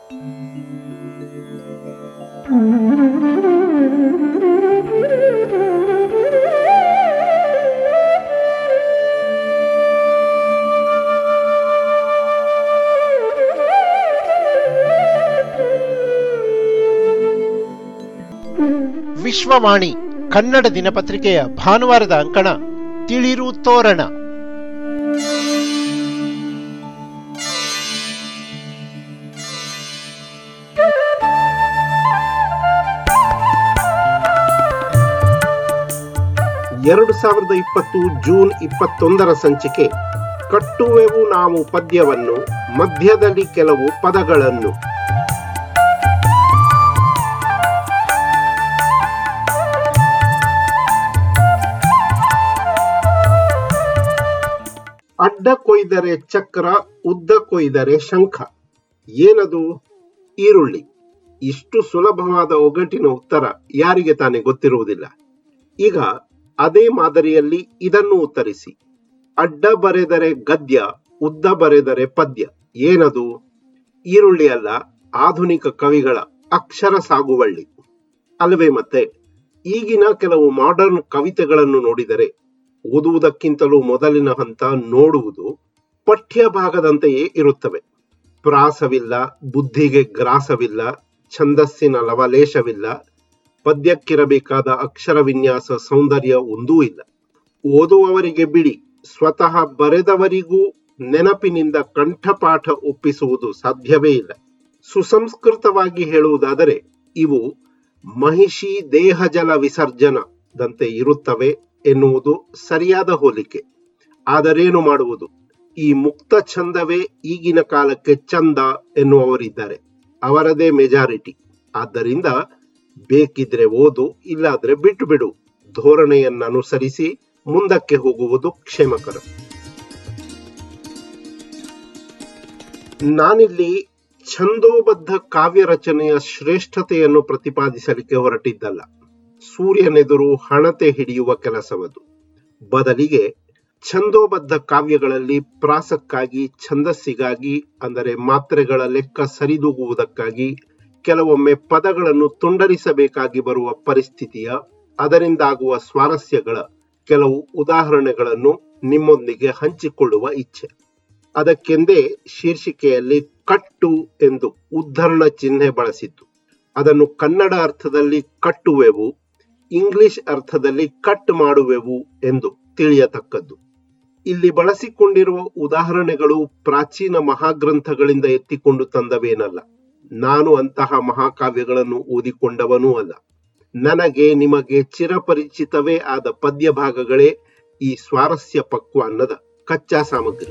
ವಿಶ್ವವಾಣಿ ಕನ್ನಡ ದಿನಪತ್ರಿಕೆಯ ಭಾನುವಾರದ ಅಂಕಣ ತಿಳಿರು ತೋರಣ ಎರಡು ಸಾವಿರದ ಇಪ್ಪತ್ತು ಜೂನ್ ಇಪ್ಪತ್ತೊಂದರ ಸಂಚಿಕೆ ಕಟ್ಟುವೆವು ನಾವು ಪದ್ಯವನ್ನು ಮಧ್ಯದಲ್ಲಿ ಕೆಲವು ಪದಗಳನ್ನು ಅಡ್ಡ ಕೊಯ್ದರೆ ಚಕ್ರ ಉದ್ದ ಕೊಯ್ದರೆ ಶಂಖ ಏನದು ಈರುಳ್ಳಿ ಇಷ್ಟು ಸುಲಭವಾದ ಒಗಟಿನ ಉತ್ತರ ಯಾರಿಗೆ ತಾನೇ ಗೊತ್ತಿರುವುದಿಲ್ಲ ಈಗ ಅದೇ ಮಾದರಿಯಲ್ಲಿ ಇದನ್ನು ಉತ್ತರಿಸಿ ಅಡ್ಡ ಬರೆದರೆ ಗದ್ಯ ಉದ್ದ ಬರೆದರೆ ಪದ್ಯ ಏನದು ಈರುಳ್ಳಿ ಅಲ್ಲ ಆಧುನಿಕ ಕವಿಗಳ ಅಕ್ಷರ ಸಾಗುವಳ್ಳಿ ಅಲ್ಲವೇ ಮತ್ತೆ ಈಗಿನ ಕೆಲವು ಮಾಡರ್ನ್ ಕವಿತೆಗಳನ್ನು ನೋಡಿದರೆ ಓದುವುದಕ್ಕಿಂತಲೂ ಮೊದಲಿನ ಹಂತ ನೋಡುವುದು ಪಠ್ಯ ಭಾಗದಂತೆಯೇ ಇರುತ್ತವೆ ಪ್ರಾಸವಿಲ್ಲ ಬುದ್ಧಿಗೆ ಗ್ರಾಸವಿಲ್ಲ ಛಂದಸ್ಸಿನ ಲವಲೇಶವಿಲ್ಲ ಪದ್ಯಕ್ಕಿರಬೇಕಾದ ಅಕ್ಷರ ವಿನ್ಯಾಸ ಸೌಂದರ್ಯ ಒಂದೂ ಇಲ್ಲ ಓದುವವರಿಗೆ ಬಿಡಿ ಸ್ವತಃ ಬರೆದವರಿಗೂ ನೆನಪಿನಿಂದ ಕಂಠಪಾಠ ಒಪ್ಪಿಸುವುದು ಸಾಧ್ಯವೇ ಇಲ್ಲ ಸುಸಂಸ್ಕೃತವಾಗಿ ಹೇಳುವುದಾದರೆ ಇವು ಮಹಿಷಿ ದೇಹಜಲ ವಿಸರ್ಜನದಂತೆ ಇರುತ್ತವೆ ಎನ್ನುವುದು ಸರಿಯಾದ ಹೋಲಿಕೆ ಆದರೇನು ಮಾಡುವುದು ಈ ಮುಕ್ತ ಛಂದವೇ ಈಗಿನ ಕಾಲಕ್ಕೆ ಚಂದ ಎನ್ನುವವರಿದ್ದಾರೆ ಅವರದೇ ಮೆಜಾರಿಟಿ ಆದ್ದರಿಂದ ಬೇಕಿದ್ರೆ ಓದು ಇಲ್ಲಾದ್ರೆ ಬಿಟ್ಟು ಬಿಡು ಧೋರಣೆಯನ್ನು ಅನುಸರಿಸಿ ಮುಂದಕ್ಕೆ ಹೋಗುವುದು ಕ್ಷೇಮಕರ ನಾನಿಲ್ಲಿ ಛಂದೋಬದ್ಧ ಕಾವ್ಯ ರಚನೆಯ ಶ್ರೇಷ್ಠತೆಯನ್ನು ಪ್ರತಿಪಾದಿಸಲಿಕ್ಕೆ ಹೊರಟಿದ್ದಲ್ಲ ಸೂರ್ಯನೆದುರು ಹಣತೆ ಹಿಡಿಯುವ ಕೆಲಸವದು ಬದಲಿಗೆ ಛಂದೋಬದ್ಧ ಕಾವ್ಯಗಳಲ್ಲಿ ಪ್ರಾಸಕ್ಕಾಗಿ ಛಂದಸ್ಸಿಗಾಗಿ ಅಂದರೆ ಮಾತ್ರೆಗಳ ಲೆಕ್ಕ ಸರಿದೂಗುವುದಕ್ಕಾಗಿ ಕೆಲವೊಮ್ಮೆ ಪದಗಳನ್ನು ತುಂಡರಿಸಬೇಕಾಗಿ ಬರುವ ಪರಿಸ್ಥಿತಿಯ ಅದರಿಂದಾಗುವ ಸ್ವಾರಸ್ಯಗಳ ಕೆಲವು ಉದಾಹರಣೆಗಳನ್ನು ನಿಮ್ಮೊಂದಿಗೆ ಹಂಚಿಕೊಳ್ಳುವ ಇಚ್ಛೆ ಅದಕ್ಕೆಂದೇ ಶೀರ್ಷಿಕೆಯಲ್ಲಿ ಕಟ್ಟು ಎಂದು ಉದ್ಧರಣ ಚಿಹ್ನೆ ಬಳಸಿದ್ದು ಅದನ್ನು ಕನ್ನಡ ಅರ್ಥದಲ್ಲಿ ಕಟ್ಟುವೆವು ಇಂಗ್ಲಿಷ್ ಅರ್ಥದಲ್ಲಿ ಕಟ್ ಮಾಡುವೆವು ಎಂದು ತಿಳಿಯತಕ್ಕದ್ದು ಇಲ್ಲಿ ಬಳಸಿಕೊಂಡಿರುವ ಉದಾಹರಣೆಗಳು ಪ್ರಾಚೀನ ಮಹಾಗ್ರಂಥಗಳಿಂದ ಎತ್ತಿಕೊಂಡು ತಂದವೇನಲ್ಲ ನಾನು ಅಂತಹ ಮಹಾಕಾವ್ಯಗಳನ್ನು ಓದಿಕೊಂಡವನೂ ಅಲ್ಲ ನನಗೆ ನಿಮಗೆ ಚಿರಪರಿಚಿತವೇ ಆದ ಪದ್ಯ ಭಾಗಗಳೇ ಈ ಸ್ವಾರಸ್ಯ ಪಕ್ವಾನ್ನದ ಕಚ್ಚಾ ಸಾಮಗ್ರಿ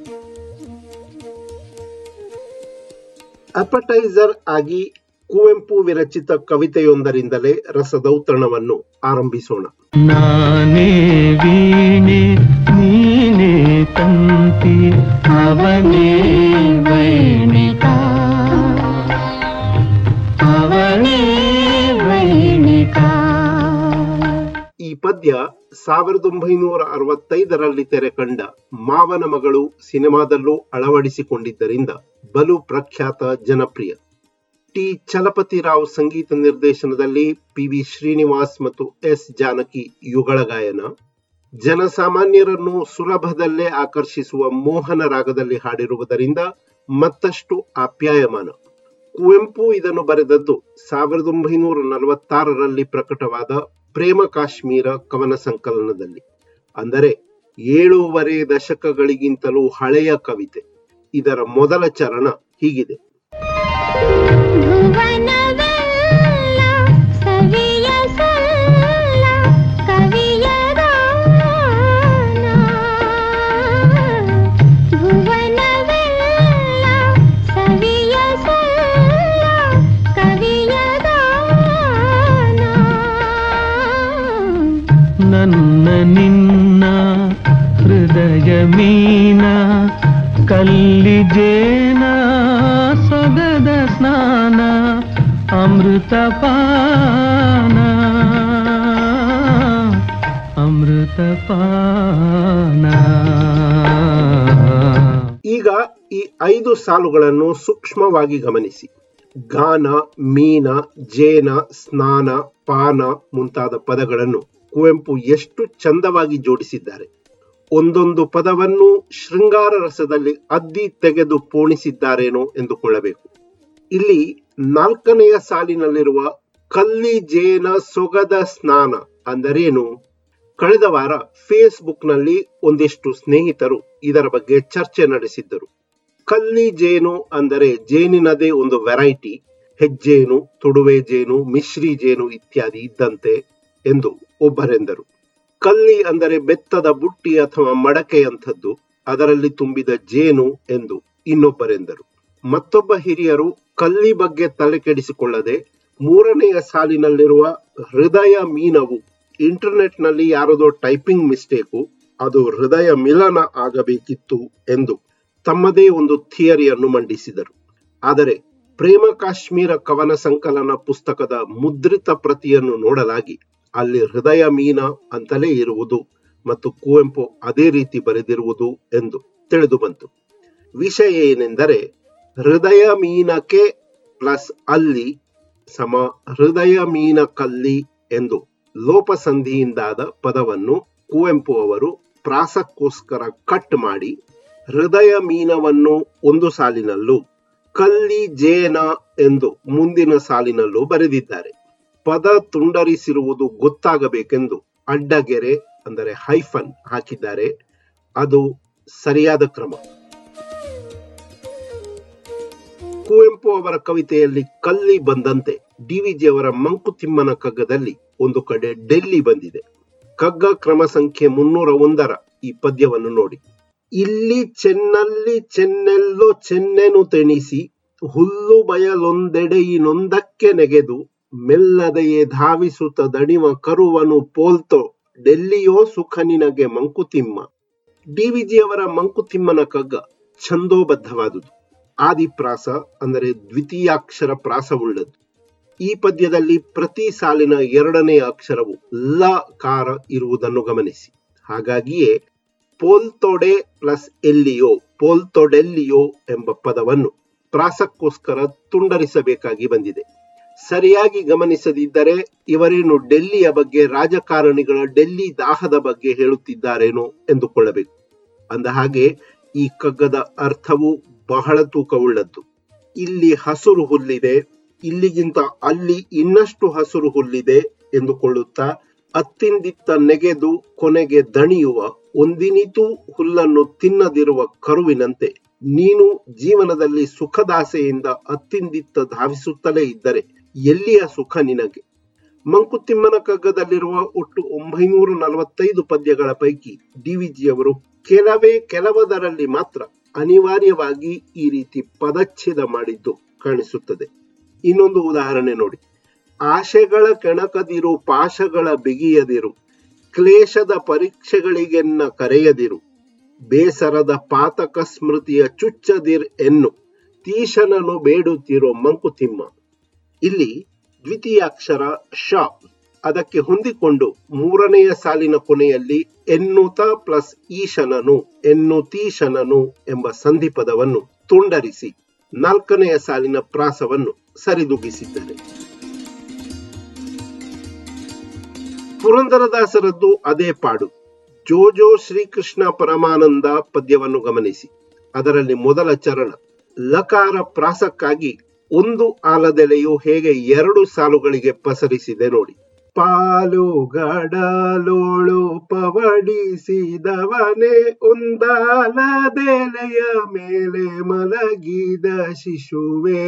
ಅಪಟೈಸರ್ ಆಗಿ ಕುವೆಂಪು ವಿರಚಿತ ಕವಿತೆಯೊಂದರಿಂದಲೇ ರಸದೌತಣವನ್ನು ಆರಂಭಿಸೋಣ ನಾನೇ ವೀಣೆ ನೀನೇ ತಂತಿ ಅವನೇ ವೈಣಿಕ ಅವನೇ ವೈಣಿಕ ಈ ಪದ್ಯ ಸಾವಿರದ ಒಂಬೈನೂರ ಅರವತ್ತೈದರಲ್ಲಿ ತೆರೆ ಕಂಡ ಮಾವನ ಮಗಳು ಸಿನಿಮಾದಲ್ಲೂ ಅಳವಡಿಸಿಕೊಂಡಿದ್ದರಿಂದ ಬಲು ಪ್ರಖ್ಯಾತ ಜನಪ್ರಿಯ ಟಿ ಚಲಪತಿ ರಾವ್ ಸಂಗೀತ ನಿರ್ದೇಶನದಲ್ಲಿ ಪಿ ವಿ ಶ್ರೀನಿವಾಸ್ ಮತ್ತು ಎಸ್ ಜಾನಕಿ ಯುಗಳ ಗಾಯನ ಜನಸಾಮಾನ್ಯರನ್ನು ಸುಲಭದಲ್ಲೇ ಆಕರ್ಷಿಸುವ ಮೋಹನ ರಾಗದಲ್ಲಿ ಹಾಡಿರುವುದರಿಂದ ಮತ್ತಷ್ಟು ಆಪ್ಯಾಯಮಾನ ಕುವೆಂಪು ಇದನ್ನು ಬರೆದದ್ದು ಸಾವಿರದ ಒಂಬೈನೂರ ನಲವತ್ತಾರರಲ್ಲಿ ಪ್ರಕಟವಾದ ಪ್ರೇಮ ಕಾಶ್ಮೀರ ಕವನ ಸಂಕಲನದಲ್ಲಿ ಅಂದರೆ ಏಳೂವರೆ ದಶಕಗಳಿಗಿಂತಲೂ ಹಳೆಯ ಕವಿತೆ ಇದರ ಮೊದಲ ಚರಣ ಹೀಗಿದೆ ಭುವನವೆಲ್ಲ ಸವಿಯ ಸಲ್ಲ ಕವಿಯ ಗಾನ. ಭುವನವೆಲ್ಲ ಸವಿಯ ಸಲ್ಲ ಕವಿಯ ಗಾನ. ನನ್ನ ನಿನ್ನ ಹೃದಯ ಮೀನ ಕಲ್ಲಿಜೇನ ಸೊಗದ ಸ್ನಾನ ಅಮೃತ ಪಾನ ಅಮೃತ ಪಾನ ಈಗ ಈ ಐದು ಸಾಲುಗಳನ್ನು ಸೂಕ್ಷ್ಮವಾಗಿ ಗಮನಿಸಿ ಗಾನ ಮೀನ ಜೇನ ಸ್ನಾನ ಪಾನ ಮುಂತಾದ ಪದಗಳನ್ನು ಕುವೆಂಪು ಎಷ್ಟು ಚಂದವಾಗಿ ಜೋಡಿಸಿದ್ದಾರೆ ಒಂದೊಂದು ಪದವನ್ನು ಶೃಂಗಾರ ರಸದಲ್ಲಿ ಅದ್ದಿ ತೆಗೆದು ಪೋಣಿಸಿದ್ದಾರೇನೋ ಎಂದುಕೊಳ್ಳಬೇಕು ಇಲ್ಲಿ ನಾಲ್ಕನೆಯ ಸಾಲಿನಲ್ಲಿರುವ ಕಲ್ಲಿ ಜೇನ ಸೊಗದ ಸ್ನಾನ ಅಂದರೇನು ಕಳೆದ ವಾರ ಫೇಸ್ಬುಕ್ನಲ್ಲಿ ಒಂದಿಷ್ಟು ಸ್ನೇಹಿತರು ಇದರ ಬಗ್ಗೆ ಚರ್ಚೆ ನಡೆಸಿದ್ದರು ಕಲ್ಲಿ ಜೇನು ಅಂದರೆ ಜೇನಿನದೇ ಒಂದು ವೆರೈಟಿ ಹೆಜ್ಜೇನು ತುಡುವೆ ಜೇನು ಮಿಶ್ರಿ ಜೇನು ಇತ್ಯಾದಿ ಇದ್ದಂತೆ ಎಂದು ಒಬ್ಬರೆಂದರು ಕಲ್ಲಿ ಅಂದರೆ ಬೆತ್ತದ ಬುಟ್ಟಿ ಅಥವಾ ಮಡಕೆಯಂಥದ್ದು ಅದರಲ್ಲಿ ತುಂಬಿದ ಜೇನು ಎಂದು ಇನ್ನೊಬ್ಬರೆಂದರು ಮತ್ತೊಬ್ಬ ಹಿರಿಯರು ಕಲ್ಲಿ ಬಗ್ಗೆ ತಲೆ ಕೆಡಿಸಿಕೊಳ್ಳದೆ ಮೂರನೆಯ ಸಾಲಿನಲ್ಲಿರುವ ಹೃದಯ ಮೀನವು ಇಂಟರ್ನೆಟ್ ನಲ್ಲಿ ಯಾರದೋ ಟೈಪಿಂಗ್ ಮಿಸ್ಟೇಕು ಅದು ಹೃದಯ ಮಿಲನ ಆಗಬೇಕಿತ್ತು ಎಂದು ತಮ್ಮದೇ ಒಂದು ಥಿಯರಿಯನ್ನು ಮಂಡಿಸಿದರು ಆದರೆ ಪ್ರೇಮ ಕಾಶ್ಮೀರ ಕವನ ಸಂಕಲನ ಪುಸ್ತಕದ ಮುದ್ರಿತ ಪ್ರತಿಯನ್ನು ನೋಡಲಾಗಿ ಅಲ್ಲಿ ಹೃದಯ ಮೀನ ಅಂತಲೇ ಇರುವುದು ಮತ್ತು ಕುವೆಂಪು ಅದೇ ರೀತಿ ಬರೆದಿರುವುದು ಎಂದು ತಿಳಿದು ಬಂತು ವಿಷಯ ಏನೆಂದರೆ ಹೃದಯ ಮೀನಕ್ಕೆ ಪ್ಲಸ್ ಅಲ್ಲಿ ಸಮ ಹೃದಯ ಮೀನ ಕಲ್ಲಿ ಎಂದು ಲೋಪಸಂಧಿಯಿಂದಾದ ಪದವನ್ನು ಕುವೆಂಪು ಅವರು ಪ್ರಾಸಕ್ಕೋಸ್ಕರ ಕಟ್ ಮಾಡಿ ಹೃದಯ ಮೀನವನ್ನು ಒಂದು ಸಾಲಿನಲ್ಲೂ ಕಲ್ಲಿ ಜೇನ ಎಂದು ಮುಂದಿನ ಸಾಲಿನಲ್ಲೂ ಬರೆದಿದ್ದಾರೆ ಪದ ತುಂಡರಿಸಿರುವುದು ಗೊತ್ತಾಗಬೇಕೆಂದು ಅಡ್ಡಗೆರೆ ಅಂದರೆ ಹೈಫನ್ ಹಾಕಿದ್ದಾರೆ ಅದು ಸರಿಯಾದ ಕ್ರಮ ಕುವೆಂಪು ಅವರ ಕವಿತೆಯಲ್ಲಿ ಕಲ್ಲಿ ಬಂದಂತೆ ಡಿವಿಜಿ ಅವರ ಮಂಕುತಿಮ್ಮನ ಕಗ್ಗದಲ್ಲಿ ಒಂದು ಕಡೆ ಡೆಲ್ಲಿ ಬಂದಿದೆ ಕಗ್ಗ ಕ್ರಮ ಸಂಖ್ಯೆ ಮುನ್ನೂರ ಒಂದರ ಈ ಪದ್ಯವನ್ನು ನೋಡಿ ಇಲ್ಲಿ ಚೆನ್ನಲ್ಲಿ ಚೆನ್ನೆಲ್ಲೋ ಚೆನ್ನೆನು ತೆಣಿಸಿ ಹುಲ್ಲು ಬಯಲೊಂದೆಡೆಯಿನೊಂದಕ್ಕೆ ನೆಗೆದು ಮೆಲ್ಲದೆಯೇ ಧಾವಿಸುತ್ತ ದಣಿವ ಕರುವನು ಪೋಲ್ತೋ ಡೆಲ್ಲಿಯೋ ಸುಖ ನಿನಗೆ ಮಂಕುತಿಮ್ಮ ಡಿವಿಜಿ ಅವರ ಮಂಕುತಿಮ್ಮನ ಕಗ್ಗ ಛಂದೋಬದ್ಧವಾದುದು ಆದಿಪ್ರಾಸ ಅಂದರೆ ದ್ವಿತೀಯಾಕ್ಷರ ಪ್ರಾಸವುಳ್ಳದ್ದು ಈ ಪದ್ಯದಲ್ಲಿ ಪ್ರತಿ ಸಾಲಿನ ಎರಡನೇ ಅಕ್ಷರವು ಲ ಕಾರ ಇರುವುದನ್ನು ಗಮನಿಸಿ ಹಾಗಾಗಿಯೇ ಪೋಲ್ತೊಡೆ ಪ್ಲಸ್ ಎಲ್ಲಿಯೋ ಪೋಲ್ತೊಡೆಲ್ಲಿಯೋ ಎಂಬ ಪದವನ್ನು ಪ್ರಾಸಕ್ಕೋಸ್ಕರ ತುಂಡರಿಸಬೇಕಾಗಿ ಬಂದಿದೆ ಸರಿಯಾಗಿ ಗಮನಿಸದಿದ್ದರೆ ಇವರೇನು ಡೆಲ್ಲಿಯ ಬಗ್ಗೆ ರಾಜಕಾರಣಿಗಳ ಡೆಲ್ಲಿ ದಾಹದ ಬಗ್ಗೆ ಹೇಳುತ್ತಿದ್ದಾರೇನೋ ಎಂದುಕೊಳ್ಳಬೇಕು ಅಂದ ಹಾಗೆ ಈ ಕಗ್ಗದ ಅರ್ಥವು ಬಹಳ ತೂಕವುಳ್ಳದ್ದು ಇಲ್ಲಿ ಹಸುರು ಹುಲ್ಲಿದೆ ಇಲ್ಲಿಗಿಂತ ಅಲ್ಲಿ ಇನ್ನಷ್ಟು ಹಸುರು ಹುಲ್ಲಿದೆ ಎಂದುಕೊಳ್ಳುತ್ತಾ ಅತ್ತಿಂದಿತ್ತ ನೆಗೆದು ಕೊನೆಗೆ ದಣಿಯುವ ಒಂದಿನಿತೂ ಹುಲ್ಲನ್ನು ತಿನ್ನದಿರುವ ಕರುವಿನಂತೆ ನೀನು ಜೀವನದಲ್ಲಿ ಸುಖದಾಸೆಯಿಂದ ಅತ್ತಿಂದಿತ್ತ ಧಾವಿಸುತ್ತಲೇ ಇದ್ದರೆ ಎಲ್ಲಿಯ ಸುಖ ನಿನಗೆ ಮಂಕುತಿಮ್ಮನ ಕಗ್ಗದಲ್ಲಿರುವ ಒಟ್ಟು ಒಂಬೈನೂರ ನಲವತ್ತೈದು ಪದ್ಯಗಳ ಪೈಕಿ ಡಿವಿಜಿ ಅವರು ಕೆಲವೇ ಕೆಲವದರಲ್ಲಿ ಮಾತ್ರ ಅನಿವಾರ್ಯವಾಗಿ ಈ ರೀತಿ ಪದಚ್ಛೇದ ಮಾಡಿದ್ದು ಕಾಣಿಸುತ್ತದೆ ಇನ್ನೊಂದು ಉದಾಹರಣೆ ನೋಡಿ ಆಶೆಗಳ ಕೆಣಕದಿರು ಪಾಶಗಳ ಬಿಗಿಯದಿರು ಕ್ಲೇಶದ ಪರೀಕ್ಷೆಗಳಿಗೆನ್ನ ಕರೆಯದಿರು ಬೇಸರದ ಪಾತಕ ಸ್ಮೃತಿಯ ಚುಚ್ಚದಿರ್ ಎನ್ನು ತೀಶನನು ಬೇಡುತ್ತಿರೋ ಮಂಕುತಿಮ್ಮ ಇಲ್ಲಿ ದ್ವಿತೀಯಾಕ್ಷರ ಶ ಅದಕ್ಕೆ ಹೊಂದಿಕೊಂಡು ಮೂರನೆಯ ಸಾಲಿನ ಕೊನೆಯಲ್ಲಿ ಎನ್ನುತ ಪ್ಲಸ್ ಈಶನನು ಎನ್ನುತೀಶನನು ಎಂಬ ಸಂಧಿ ಪದವನ್ನು ತುಂಡರಿಸಿ ನಾಲ್ಕನೆಯ ಸಾಲಿನ ಪ್ರಾಸವನ್ನು ಸರಿದೂಗಿಸಿದ್ದಾರೆ ಪುರಂದರದಾಸರದ್ದು ಅದೇ ಪಾಡು ಜೋಜೋ ಶ್ರೀಕೃಷ್ಣ ಪರಮಾನಂದ ಪದ್ಯವನ್ನು ಗಮನಿಸಿ ಅದರಲ್ಲಿ ಮೊದಲ ಚರಣ ಲಕಾರ ಪ್ರಾಸಕ್ಕಾಗಿ ಒಂದು ಆಲದೆಲೆಯು ಹೇಗೆ ಎರಡು ಸಾಲುಗಳಿಗೆ ಪಸರಿಸಿದೆ ನೋಡಿ ಪಾಲುಗಡಲೋಳು ಪವಡಿಸಿದವನೇ ಒಂದಾಲದೆಲೆಯ ಮೇಲೆ ಮಲಗಿದ ಶಿಶುವೇ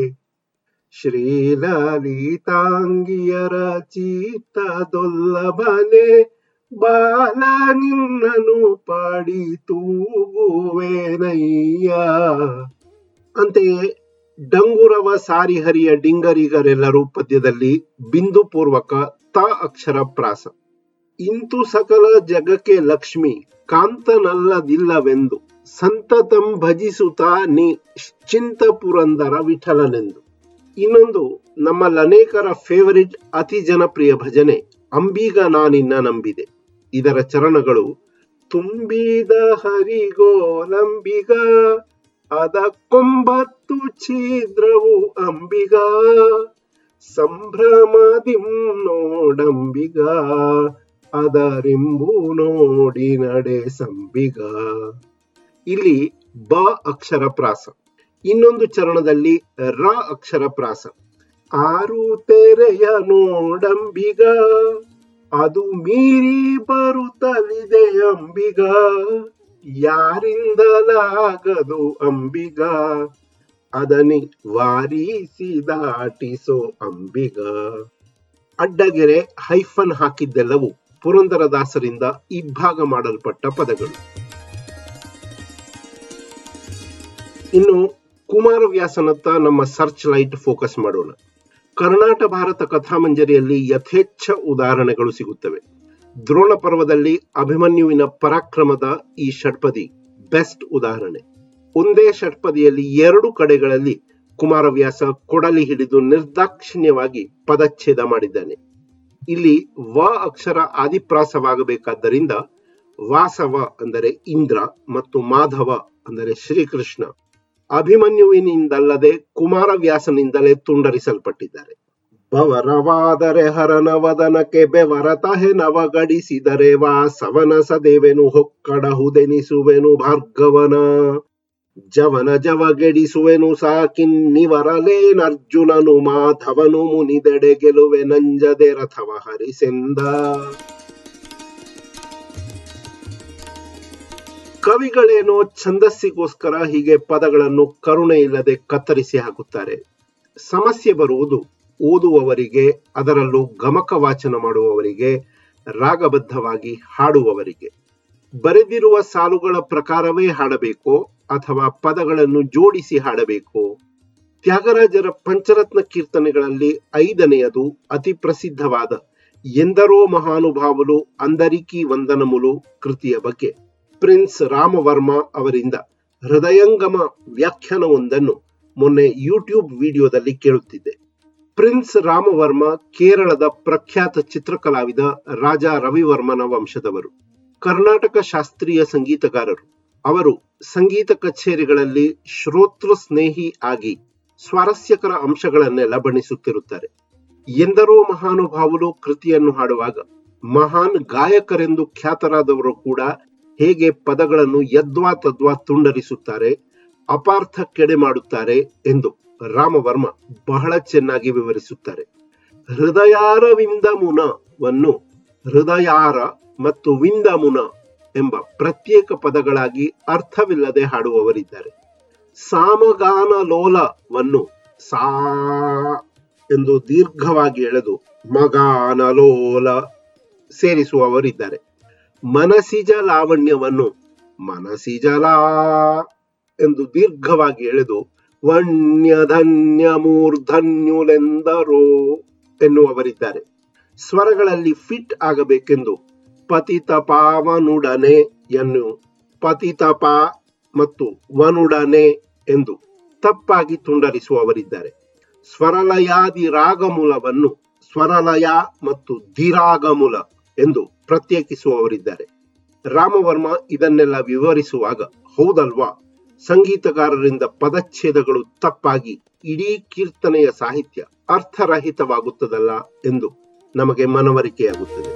ಶ್ರೀಲಲಿತಾಂಗಿಯರ ಚಿತ್ತದೊಲ್ಲಭನೆ ಬಾಲ ನಿನ್ನನು ಪಾಡಿ ತೂಗುವೆನಯ್ಯ ಅಂತೆಯೇ ಡಂಗುರವ ಸಾರಿಹರಿಯ ಡಿಂಗರಿಗರೆಲ್ಲರೂ ಪದ್ಯದಲ್ಲಿ ಬಿಂದು ಪೂರ್ವಕ ತ ಅಕ್ಷರ ಪ್ರಾಸ ಇಂತು ಸಕಲ ಜಗಕ್ಕೆ ಲಕ್ಷ್ಮಿ ಕಾಂತನಲ್ಲದಿಲ್ಲವೆಂದು ಸಂತತಂ ಭಜಿಸುತ್ತಾ ನೀ ಚಿಂತ ಪುರಂದರ ವಿಠಲನೆಂದು ಇನ್ನೊಂದು ನಮ್ಮಲ್ಲಿ ಅನೇಕರ ಫೇವರಿಟ್ ಅತಿ ಜನಪ್ರಿಯ ಭಜನೆ ಅಂಬೀಗ ನಾನಿನ್ನ ನಂಬಿದೆ ಇದರ ಚರಣಗಳು ತುಂಬಿದ ಹರಿಗೋಲಂಬಿಗ ಅದಕ್ಕೊಂಬತ್ತು ಛಿದ್ರವು ಅಂಬಿಗ ಸಂಭ್ರಮದಿಂ ನೋಡಂಬಿಗ ಅದರಿಂಬು ನೋಡಿ ನಡೆ ಸಂಬಿಗ ಇಲ್ಲಿ ಬ ಅಕ್ಷರ ಪ್ರಾಸ ಇನ್ನೊಂದು ಚರಣದಲ್ಲಿ ರ ಅಕ್ಷರ ಪ್ರಾಸ ಆರು ತೆರೆಯ ನೋಡಂಬಿಗ ಅದು ಮೀರಿ ಬರುತ್ತಲಿದೆ ಅಂಬಿಗ ಯಾರಿಂದಲಾಗದು ಅಂಬಿಗ ಅದನಿ ವಾರಿಸಿ ದಾಟಿಸೋ ಅಂಬಿಗ ಅಡ್ಡಗೆರೆ ಹೈಫನ್ ಹಾಕಿದ್ದೆಲ್ಲವೂ ಪುರಂದರದಾಸರಿಂದ ಇಬ್ಬಾಗ ಮಾಡಲ್ಪಟ್ಟ ಪದಗಳು ಇನ್ನು ಕುಮಾರವ್ಯಾಸನತ್ತ ನಮ್ಮ ಸರ್ಚ್ ಲೈಟ್ ಫೋಕಸ್ ಮಾಡೋಣ ಕರ್ನಾಟ ಭಾರತ ಕಥಾಮಂಜರಿಯಲ್ಲಿ ಯಥೇಚ್ಛ ಉದಾಹರಣೆಗಳು ಸಿಗುತ್ತವೆ ದ್ರೋಣ ಪರ್ವದಲ್ಲಿ ಅಭಿಮನ್ಯುವಿನ ಪರಾಕ್ರಮದ ಈ ಷಟ್ಪದಿ ಬೆಸ್ಟ್ ಉದಾಹರಣೆ ಒಂದೇ ಷಟ್ಪದಿಯಲ್ಲಿ ಎರಡು ಕಡೆಗಳಲ್ಲಿ ಕುಮಾರವ್ಯಾಸ ಕೊಡಲಿ ಹಿಡಿದು ನಿರ್ದಾಕ್ಷಿಣ್ಯವಾಗಿ ಪದಚ್ಛೇದ ಮಾಡಿದ್ದಾನೆ ಇಲ್ಲಿ ವ ಅಕ್ಷರ ಆದಿಪ್ರಾಸವಾಗಬೇಕಾದ್ದರಿಂದ ವಾಸವ ಅಂದರೆ ಇಂದ್ರ ಮತ್ತು ಮಾಧವ ಅಂದರೆ ಶ್ರೀಕೃಷ್ಣ ಅಭಿಮನ್ಯುವಿನಿಂದಲ್ಲದೆ ಕುಮಾರವ್ಯಾಸನಿಂದಲೇ ತುಂಡರಿಸಲ್ಪಟ್ಟಿದ್ದಾರೆ ಬವರವಾದರೆ ಹರನ ವದನಕ್ಕೆ ಬೆವರತಹೆ ನವಗಡಿಸಿದರೆ ವಾಸವನ ಸದೇವೆನು ಹೊಕ್ಕಡಹುದೆನಿಸುವೆನು ಭಾರ್ಗವನ ಜವನ ಜವಗೆಡಿಸುವೆನು ಸಾಕಿನ್ನಿವರಲೇನರ್ಜುನನು ಮಾಧವನು ಮುನಿದೆಡೆ ಗೆಲುವೆ ನಂಜದೆ ರಥವ ಹರಿಸೆಂದ ಕವಿಗಳೇನೋ ಛಂದಸ್ಸಿಗೋಸ್ಕರ ಹೀಗೆ ಪದಗಳನ್ನು ಕರುಣೆ ಇಲ್ಲದೆ ಕತ್ತರಿಸಿ ಹಾಕುತ್ತಾರೆ ಸಮಸ್ಯೆ ಬರುವುದು ಓದುವವರಿಗೆ ಅದರಲ್ಲೂ ಗಮಕ ವಾಚನ ಮಾಡುವವರಿಗೆ ರಾಗಬದ್ಧವಾಗಿ ಹಾಡುವವರಿಗೆ ಬರೆದಿರುವ ಸಾಲುಗಳ ಪ್ರಕಾರವೇ ಹಾಡಬೇಕೋ ಅಥವಾ ಪದಗಳನ್ನು ಜೋಡಿಸಿ ಹಾಡಬೇಕೋ ತ್ಯಾಗರಾಜರ ಪಂಚರತ್ನ ಕೀರ್ತನೆಗಳಲ್ಲಿ ಐದನೆಯದು ಅತಿ ಪ್ರಸಿದ್ಧವಾದ ಎಂದರೋ ಮಹಾನುಭಾವುಲು ಅಂದರಿಕಿ ವಂದನಮುಲು ಕೃತಿಯ ಬಗ್ಗೆ ಪ್ರಿನ್ಸ್ ರಾಮವರ್ಮ ಅವರಿಂದ ಹೃದಯಂಗಮ ವ್ಯಾಖ್ಯಾನವೊಂದನ್ನು ಮೊನ್ನೆ ಯೂಟ್ಯೂಬ್ ವಿಡಿಯೋದಲ್ಲಿ ಕೇಳುತ್ತಿದ್ದೆ ಪ್ರಿನ್ಸ್ ರಾಮವರ್ಮ ಕೇರಳದ ಪ್ರಖ್ಯಾತ ಚಿತ್ರಕಲಾವಿದ ರಾಜ ರವಿವರ್ಮನ ವಂಶದವರು ಕರ್ನಾಟಕ ಶಾಸ್ತ್ರೀಯ ಸಂಗೀತಗಾರರು ಅವರು ಸಂಗೀತ ಕಚೇರಿಗಳಲ್ಲಿ ಶ್ರೋತೃ ಸ್ನೇಹಿ ಆಗಿ ಸ್ವಾರಸ್ಯಕರ ಅಂಶಗಳನ್ನೆಲ್ಲ ಬಣ್ಣಿಸುತ್ತಿರುತ್ತಾರೆ ಎಂದರೋ ಮಹಾನುಭಾವುಲು ಕೃತಿಯನ್ನು ಹಾಡುವಾಗ ಮಹಾನ್ ಗಾಯಕರೆಂದು ಖ್ಯಾತರಾದವರು ಕೂಡ ಹೇಗೆ ಪದಗಳನ್ನು ಯದ್ವಾ ತದ್ವಾ ತುಂಡರಿಸುತ್ತಾರೆ ಅಪಾರ್ಥ ಕೆಡೆ ಮಾಡುತ್ತಾರೆ ಎಂದು ರಾಮವರ್ಮ ಬಹಳ ಚೆನ್ನಾಗಿ ವಿವರಿಸುತ್ತಾರೆ ಹೃದಯಾರ ವಿಂದಮುನವನ್ನು ಹೃದಯಾರ ಮತ್ತು ವಿಂದಮುನ ಎಂಬ ಪ್ರತ್ಯೇಕ ಪದಗಳಾಗಿ ಅರ್ಥವಿಲ್ಲದೆ ಹಾಡುವವರಿದ್ದಾರೆ ಸಾಮಗಾನ ಲೋಲವನ್ನು ಸಾ ಎಂದು ದೀರ್ಘವಾಗಿ ಎಳೆದು ಮಗಾನ ಲೋಲ ಸೇರಿಸುವವರಿದ್ದಾರೆ ಮನಸಿಜ ಲಾವಣ್ಯವನ್ನು ಮನಸಿಜಲಾ ಎಂದು ದೀರ್ಘವಾಗಿ ಎಳೆದು ವಣ್ಯಧನ್ಯ ಮೂರ್ಧನ್ಯುಲೆಂದರೋ ಎನ್ನುವವರಿದ್ದಾರೆ ಸ್ವರಗಳಲ್ಲಿ ಫಿಟ್ ಆಗಬೇಕೆಂದು ಪತಿತ ಪಾವನುಡನೆ ಎನ್ನು ಪತಿತಪ ಮತ್ತು ವನುಡನೆ ಎಂದು ತಪ್ಪಾಗಿ ತುಂಡರಿಸುವವರಿದ್ದಾರೆ ಸ್ವರಲಯಾದಿ ರಾಗಮೂಲವನ್ನು ಸ್ವರಲಯ ಮತ್ತು ಧಿರಾಗಮೂಲ ಎಂದು ಪ್ರತ್ಯೇಕಿಸುವವರಿದ್ದಾರೆ ರಾಮವರ್ಮ ಇದನ್ನೆಲ್ಲ ವಿವರಿಸುವಾಗ ಹೌದಲ್ವಾ ಸಂಗೀತಗಾರರಿಂದ ಪದಚ್ಛೇದಗಳು ತಪ್ಪಾಗಿ ಇಡೀ ಕೀರ್ತನೆಯ ಸಾಹಿತ್ಯ ಅರ್ಥರಹಿತವಾಗುತ್ತದಲ್ಲ ಎಂದು ನಮಗೆ ಮನವರಿಕೆಯಾಗುತ್ತದೆ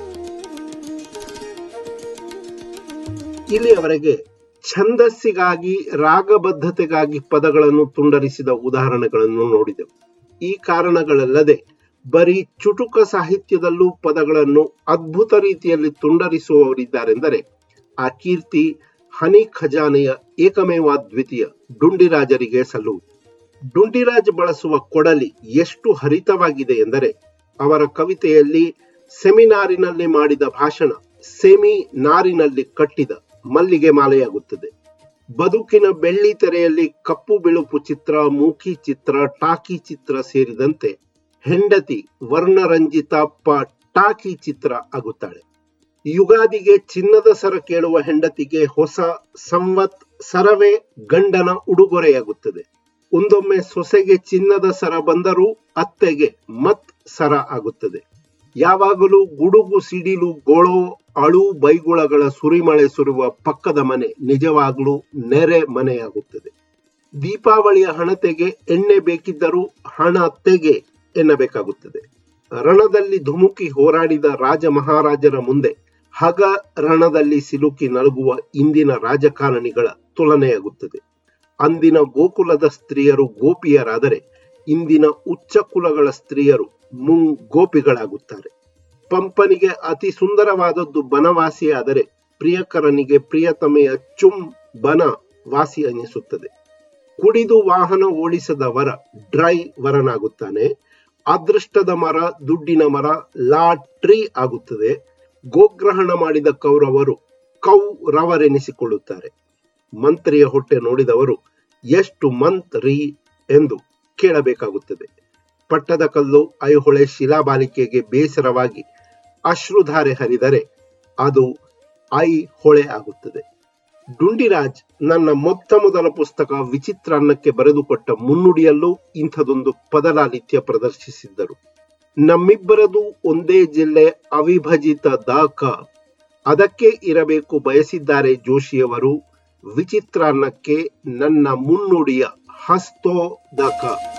ಇಲ್ಲಿಯವರೆಗೆ ಛಂದಸ್ಸಿಗಾಗಿ ರಾಗಬದ್ಧತೆಗಾಗಿ ಪದಗಳನ್ನು ತುಂಡರಿಸಿದ ಉದಾಹರಣೆಗಳನ್ನು ನೋಡಿದೆವು ಈ ಕಾರಣಗಳಲ್ಲದೆ ಬರೀ ಚುಟುಕ ಸಾಹಿತ್ಯದಲ್ಲೂ ಪದಗಳನ್ನು ಅದ್ಭುತ ರೀತಿಯಲ್ಲಿ ತುಂಡರಿಸುವವರಿದ್ದಾರೆಂದರೆ ಆ ಕೀರ್ತಿ ಹನಿ ಖಜಾನೆಯ ಏಕಮೇವಾದ್ವಿತೀಯ ಡುಂಡಿರಾಜರಿಗೆ ಸಲ್ಲುವುದು ಡುಂಡಿರಾಜ್ ಬಳಸುವ ಕೊಡಲಿ ಎಷ್ಟು ಹರಿತವಾಗಿದೆ ಎಂದರೆ ಅವರ ಕವಿತೆಯಲ್ಲಿ ಸೆಮಿನಾರಿನಲ್ಲಿ ಮಾಡಿದ ಭಾಷಣ ಸೆಮಿ ನಾರಿನಲ್ಲಿ ಕಟ್ಟಿದ ಮಲ್ಲಿಗೆ ಮಾಲೆಯಾಗುತ್ತದೆ ಬದುಕಿನ ಬೆಳ್ಳಿ ತೆರೆಯಲ್ಲಿ ಕಪ್ಪು ಬಿಳುಪು ಚಿತ್ರ ಮೂಕಿ ಚಿತ್ರ ಟಾಕಿ ಚಿತ್ರ ಸೇರಿದಂತೆ ಹೆಂಡತಿ ವರ್ಣರಂಜಿತ ಪ ಟಾಕಿ ಚಿತ್ರ ಆಗುತ್ತಾಳೆ ಯುಗಾದಿಗೆ ಚಿನ್ನದ ಸರ ಕೇಳುವ ಹೆಂಡತಿಗೆ ಹೊಸ ಸಂವತ್ ಸರವೇ ಗಂಡನ ಉಡುಗೊರೆಯಾಗುತ್ತದೆ ಒಂದೊಮ್ಮೆ ಸೊಸೆಗೆ ಚಿನ್ನದ ಸರ ಬಂದರೂ ಅತ್ತೆಗೆ ಮತ್ ಸರ ಆಗುತ್ತದೆ ಯಾವಾಗಲೂ ಗುಡುಗು ಸಿಡಿಲು ಗೋಳೋ ಅಳು ಬೈಗುಳಗಳ ಸುರಿಮಳೆ ಸುರುವ ಪಕ್ಕದ ಮನೆ ನಿಜವಾಗ್ಲೂ ನೆರೆ ಮನೆಯಾಗುತ್ತದೆ ದೀಪಾವಳಿಯ ಹಣತೆಗೆ ಎಣ್ಣೆ ಬೇಕಿದ್ದರೂ ಹಣ ತೆಗೆ ಎನ್ನಬೇಕಾಗುತ್ತದೆ ರಣದಲ್ಲಿ ಧುಮುಕಿ ಹೋರಾಡಿದ ರಾಜ ಮಹಾರಾಜರ ಮುಂದೆ ಹಗ ರಣದಲ್ಲಿ ಸಿಲುಕಿ ನಲುಗುವ ಇಂದಿನ ರಾಜಕಾರಣಿಗಳ ತುಲನೆಯಾಗುತ್ತದೆ ಅಂದಿನ ಗೋಕುಲದ ಸ್ತ್ರೀಯರು ಗೋಪಿಯರಾದರೆ ಇಂದಿನ ಉಚ್ಚ ಕುಲಗಳ ಸ್ತ್ರೀಯರು ಮುಂಗೋಪಿಗಳಾಗುತ್ತಾರೆ ಪಂಪನಿಗೆ ಅತಿ ಸುಂದರವಾದದ್ದು ಬನವಾಸಿಯಾದರೆ ಪ್ರಿಯಕರನಿಗೆ ಪ್ರಿಯತಮೆಯ ಚುಂ ಬನ ವಾಸಿ ಅನಿಸುತ್ತದೆ ಕುಡಿದು ವಾಹನ ಓಡಿಸದ ವರ ಡ್ರೈ ವರನಾಗುತ್ತಾನೆ ಅದೃಷ್ಟದ ಮರ ದುಡ್ಡಿನ ಮರ ಲಾಟ್ರಿ ಆಗುತ್ತದೆ ಗೋಗ್ರಹಣ ಮಾಡಿದ ಕೌರವರು ಕೌರವರೆನಿಸಿಕೊಳ್ಳುತ್ತಾರೆ ಮಂತ್ರಿಯ ಹೊಟ್ಟೆ ನೋಡಿದವರು ಎಷ್ಟು ಮಂತ್ರಿ ಎಂದು ಕೇಳಬೇಕಾಗುತ್ತದೆ ಪಟ್ಟದ ಕಲ್ಲು ಐಹೊಳೆ ಶಿಲಾಬಾಲಿಕೆಗೆ ಬೇಸರವಾಗಿ ಅಶ್ರುಧಾರೆ ಹರಿದರೆ ಅದು ಐ ಹೊಳೆ ಆಗುತ್ತದೆ ಡುಂಡಿರಾಜ್ ನನ್ನ ಮೊತ್ತ ಮೊದಲ ಪುಸ್ತಕ ವಿಚಿತ್ರ ಅನ್ನಕ್ಕೆ ಬರೆದುಕೊಟ್ಟ ಮುನ್ನುಡಿಯಲ್ಲೂ ಇಂಥದೊಂದು ಪದಲಾಲಿತ್ಯ ಪ್ರದರ್ಶಿಸಿದ್ದರು ನಮ್ಮಿಬ್ಬರದು ಒಂದೇ ಜಿಲ್ಲೆ ಅವಿಭಜಿತ ದಾಕ ಅದಕ್ಕೆ ಇರಬೇಕು ಬಯಸಿದ್ದಾರೆ ಜೋಶಿಯವರು ವಿಚಿತ್ರ ಅನ್ನಕ್ಕೆ ನನ್ನ ಮುನ್ನುಡಿಯ ಹಸ್ತೋದಕ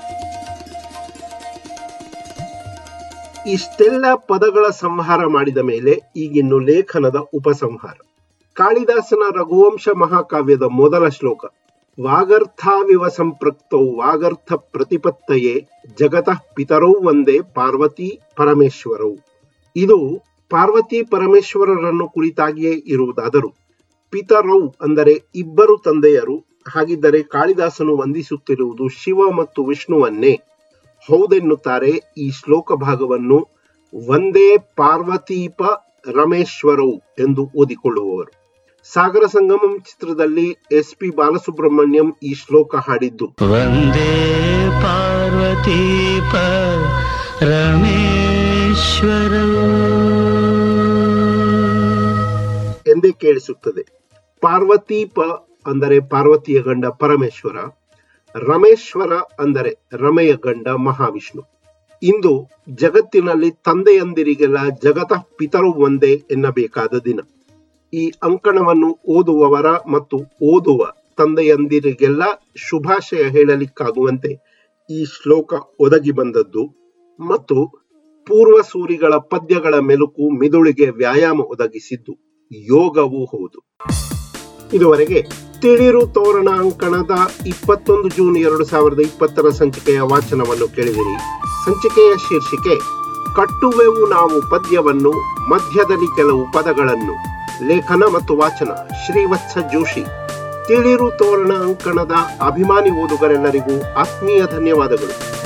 ಇಷ್ಟೆಲ್ಲ ಪದಗಳ ಸಂಹಾರ ಮಾಡಿದ ಮೇಲೆ ಈಗಿನ್ನು ಲೇಖನದ ಉಪಸಂಹಾರ ಕಾಳಿದಾಸನ ರಘುವಂಶ ಮಹಾಕಾವ್ಯದ ಮೊದಲ ಶ್ಲೋಕ ವಾಗರ್ಥಾವಿವ ಸಂಪೃಕ್ತೌ ವಾಗರ್ಥ ಪ್ರತಿಪತ್ತಯೇ ಜಗತಃ ಪಿತರೌ ಒಂದೇ ಪಾರ್ವತಿ ಪರಮೇಶ್ವರೌ ಇದು ಪಾರ್ವತಿ ಪರಮೇಶ್ವರರನ್ನು ಕುರಿತಾಗಿಯೇ ಇರುವುದಾದರೂ ಪಿತರೌ ಅಂದರೆ ಇಬ್ಬರು ತಂದೆಯರು ಹಾಗಿದ್ದರೆ ಕಾಳಿದಾಸನು ವಂದಿಸುತ್ತಿರುವುದು ಶಿವ ಮತ್ತು ವಿಷ್ಣುವನ್ನೇ ಹೌದೆನ್ನುತ್ತಾರೆ ಈ ಶ್ಲೋಕ ಭಾಗವನ್ನು ಒಂದೇ ಪಾರ್ವತೀಪ ರಮೇಶ್ವರೌ ಎಂದು ಓದಿಕೊಳ್ಳುವವರು ಸಾಗರ ಸಂಗಮಂ ಚಿತ್ರದಲ್ಲಿ ಎಸ್ ಪಿ ಬಾಲಸುಬ್ರಹ್ಮಣ್ಯಂ ಈ ಶ್ಲೋಕ ಹಾಡಿದ್ದು ವಂದೇ ಪಾರ್ವತೀಪ ರಮೇಶ್ವರ ಎಂದೇ ಕೇಳಿಸುತ್ತದೆ ಪಾರ್ವತೀಪ ಅಂದರೆ ಪಾರ್ವತಿಯ ಗಂಡ ಪರಮೇಶ್ವರ ರಮೇಶ್ವರ ಅಂದರೆ ರಮೆಯ ಗಂಡ ಮಹಾವಿಷ್ಣು ಇಂದು ಜಗತ್ತಿನಲ್ಲಿ ತಂದೆಯಂದಿರಿಗೆಲ್ಲ ಜಗತಃ ಪಿತರು ಒಂದೇ ಎನ್ನಬೇಕಾದ ದಿನ ಈ ಅಂಕಣವನ್ನು ಓದುವವರ ಮತ್ತು ಓದುವ ತಂದೆಯಂದಿರಿಗೆಲ್ಲ ಶುಭಾಶಯ ಹೇಳಲಿಕ್ಕಾಗುವಂತೆ ಈ ಶ್ಲೋಕ ಒದಗಿ ಬಂದದ್ದು ಮತ್ತು ಪೂರ್ವ ಸೂರಿಗಳ ಪದ್ಯಗಳ ಮೆಲುಕು ಮಿದುಳಿಗೆ ವ್ಯಾಯಾಮ ಒದಗಿಸಿದ್ದು ಯೋಗವೂ ಹೌದು ಇದುವರೆಗೆ ತಿಳಿರು ತೋರಣ ಅಂಕಣದ ಇಪ್ಪತ್ತೊಂದು ಜೂನ್ ಎರಡು ಸಾವಿರದ ಇಪ್ಪತ್ತರ ಸಂಚಿಕೆಯ ವಾಚನವನ್ನು ಕೇಳಿದಿರಿ ಸಂಚಿಕೆಯ ಶೀರ್ಷಿಕೆ ಕಟ್ಟುವೆವು ನಾವು ಪದ್ಯವನ್ನು ಮಧ್ಯದಲ್ಲಿ ಕೆಲವು ಪದಗಳನ್ನು ಲೇಖನ ಮತ್ತು ವಾಚನ ಶ್ರೀವತ್ಸ ಜೋಶಿ ತಿಳಿರು ತೋರಣ ಅಂಕಣದ ಅಭಿಮಾನಿ ಓದುಗರೆಲ್ಲರಿಗೂ ಆತ್ಮೀಯ ಧನ್ಯವಾದಗಳು